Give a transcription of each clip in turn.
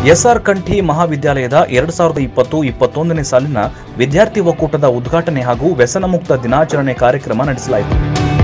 S R Kanthi ಮಹಾವಿದ್ಯಾಲಯದ ಎರಡ್ ಸಾವಿರದ ಇಪ್ಪತ್ತು ಇಪ್ಪತ್ತೊಂದನೇ ಸಾಲಿನ ವಿದ್ಯಾರ್ಥಿ ಒಕ್ಕೂಟದ ಉದ್ಘಾಟನೆ ಹಾಗೂ ವ್ಯಸನ ಮುಕ್ತ ದಿನಾಚರಣೆ ಕಾರ್ಯಕ್ರಮ ನಡೆಸಲಾಯಿತು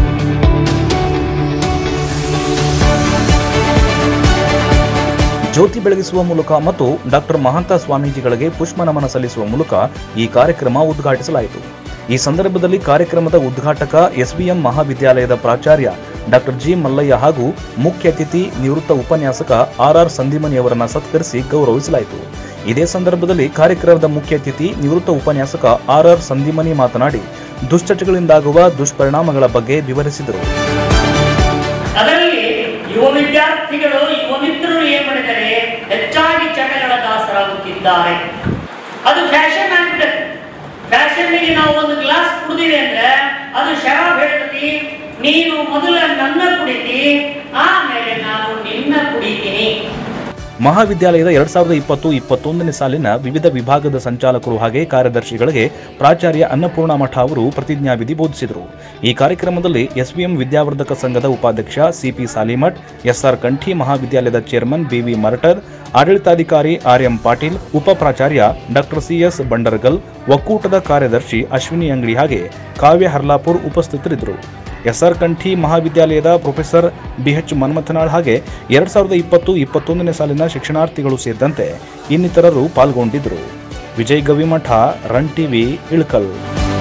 ಜ್ಯೋತಿ ಬೆಳಗಿಸುವ ಮೂಲಕ ಮತ್ತು ಡಾಕ್ಟರ್ ಮಹಾಂತ ಸ್ವಾಮೀಜಿಗಳಿಗೆ ಪುಷ್ಪ ನಮನ ಸಲ್ಲಿಸುವ ಮೂಲಕ ಈ ಕಾರ್ಯಕ್ರಮ ಉದ್ಘಾಟಿಸಲಾಯಿತು ಈ ಸಂದರ್ಭದಲ್ಲಿ ಕಾರ್ಯಕ್ರಮದ ಉದ್ಘಾಟಕ ಎಸ್ಬಿಎಂ ಮಹಾವಿದ್ಯಾಲಯದ ಪ್ರಾಚಾರ್ಯ ಡಾಕ್ಟರ್ ಜಿ ಮಲ್ಲಯ್ಯ ಹಾಗೂ ಮುಖ್ಯ ಅತಿಥಿ ನಿವೃತ್ತ ಉಪನ್ಯಾಸಕ ಆರ್ಆರ್ ಸಂಧಿಮನಿಯವರನ್ನ ಸತ್ಕರಿಸಿ ಗೌರವಿಸಲಾಯಿತು ಇದೇ ಸಂದರ್ಭದಲ್ಲಿ ಕಾರ್ಯಕ್ರಮದ ಮುಖ್ಯ ಅತಿಥಿ ನಿವೃತ್ತ ಉಪನ್ಯಾಸಕ ಆರ್ಆರ್ ಸಂಧಿಮನಿ ಮಾತನಾಡಿ ದುಶ್ಚಟಗಳಿಂದಾಗುವ ದುಷ್ಪರಿಣಾಮಗಳ ಬಗ್ಗೆ ವಿವರಿಸಿದರು ಅದರಲ್ಲಿ ಯುವ ವಿದ್ಯಾರ್ಥಿಗಳು ಯುವ ಮಿತ್ರರು ಏನ್ ಮಾಡಿದ್ದಾರೆ ಹೆಚ್ಚಾಗಿ ಚಟಗಳ ದಾಸರಾಗುತ್ತಿದ್ದಾರೆ ಅದು ಫ್ಯಾಷನ್ ಆಗ್ಬಿಟ್ಟದೆ ಫ್ಯಾಷನ್ನಿಗೆ ನಾವು ಒಂದು ಗ್ಲಾಸ್ ಕುಡಿದಿವಿ ಅಂದ್ರೆ ಅದು ಶರಾಬ್ ಹೇಳ್ತತಿ ನೀನು ಮೊದಲ ನನ್ನ ಕುಡಿತಿ ಆಮೇಲೆ ನಾನು ನಿನ್ನ ಕುಡಿತೀನಿ ಮಹಾವಿದ್ಯಾಲಯದ ಎರಡ್ ಸಾವಿರದ ಇಪ್ಪತ್ತು ಇಪ್ಪತ್ತೊಂದನೇ ಸಾಲಿನ ವಿವಿಧ ವಿಭಾಗದ ಸಂಚಾಲಕರು ಹಾಗೆ ಕಾರ್ಯದರ್ಶಿಗಳಿಗೆ ಪ್ರಾಚಾರ್ಯ ಅನ್ನಪೂರ್ಣ ಮಠ ಅವರು ಪ್ರತಿಜ್ಞಾವಿಧಿ ಬೋಧಿಸಿದರು ಈ ಕಾರ್ಯಕ್ರಮದಲ್ಲಿ ಎಸ್ಬಿಎಂ ವಿದ್ಯಾವರ್ಧಕ ಸಂಘದ ಉಪಾಧ್ಯಕ್ಷ ಸಿಪಿ ಸಾಲಿಮಠ್ ಎಸ್ಆರ್ ಕಂಠಿ ಮಹಾವಿದ್ಯಾಲಯದ ಚೇರ್ಮನ್ ಬಿವಿ ಮರಟರ್ ಆಡಳಿತಾಧಿಕಾರಿ ಆರ್ಎಂ ಪಾಟೀಲ್ ಉಪ ಪ್ರಾಚಾರ್ಯ ಡಾಕ್ಟರ್ ಸಿಎಸ್ ಬಂಡರ್ಗಲ್ ಒಕ್ಕೂಟದ ಕಾರ್ಯದರ್ಶಿ ಅಶ್ವಿನಿ ಅಂಗಡಿ ಹಾಗೆ ಕಾವ್ಯ ಹರ್ಲಾಪುರ್ ಉಪಸ್ಥಿತರಿದ್ದರು ಎಸ್ಆರ್ ಕಂಠಿ ಮಹಾವಿದ್ಯಾಲಯದ ಪ್ರೊಫೆಸರ್ ಬಿಎಚ್ ಮನ್ಮಥನಾಳ್ ಹಾಗೆ ಎರಡ್ ಸಾವಿರದ ಇಪ್ಪತ್ತು ಇಪ್ಪತ್ತೊಂದನೇ ಸಾಲಿನ ಶಿಕ್ಷಣಾರ್ಥಿಗಳು ಸೇರಿದಂತೆ ಇನ್ನಿತರರು ಪಾಲ್ಗೊಂಡಿದ್ದರು ವಿಜಯ್ ಗವಿಮಠ ರನ್ ಟಿವಿ ಇಳ್ಕಲ್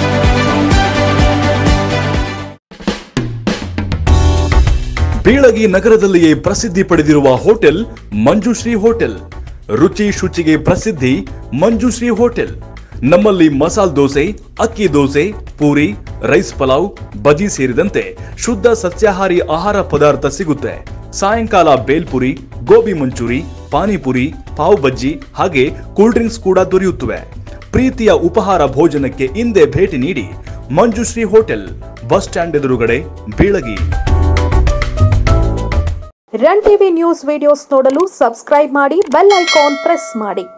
ಬೀಳಗಿ ನಗರದಲ್ಲಿಯೇ ಪ್ರಸಿದ್ಧಿ ಪಡೆದಿರುವ ಹೋಟೆಲ್ ಮಂಜುಶ್ರೀ ಹೋಟೆಲ್ ರುಚಿ ಶುಚಿಗೆ ಪ್ರಸಿದ್ಧಿ ಮಂಜುಶ್ರೀ ಹೋಟೆಲ್ ನಮ್ಮಲ್ಲಿ ಮಸಾಲ್ ದೋಸೆ ಅಕ್ಕಿ ದೋಸೆ ಪೂರಿ ರೈಸ್ ಪಲಾವ್ ಬಜಿ ಸೇರಿದಂತೆ ಶುದ್ಧ ಸಸ್ಯಾಹಾರಿ ಆಹಾರ ಪದಾರ್ಥ ಸಿಗುತ್ತೆ ಸಾಯಂಕಾಲ ಬೇಲ್ಪುರಿ ಗೋಬಿ ಮಂಚೂರಿ ಪಾನಿಪುರಿ ಪಾವ್ ಬಜ್ಜಿ ಹಾಗೆ ಕೂಲ್ ಡ್ರಿಂಕ್ಸ್ ಕೂಡ ದೊರೆಯುತ್ತವೆ ಪ್ರೀತಿಯ ಉಪಹಾರ ಭೋಜನಕ್ಕೆ ಹಿಂದೆ ಭೇಟಿ ನೀಡಿ ಮಂಜುಶ್ರೀ ಹೋಟೆಲ್ ಬಸ್ ಸ್ಟ್ಯಾಂಡ್ ಎದುರುಗಡೆ Bilagi Run TV news videos ನೋಡಲು ಸಬ್ಸ್ಕ್ರೈಬ್ ಮಾಡಿ ಬೆಲ್ ಐಕಾನ್ ಪ್ರೆಸ್ ಮಾಡಿ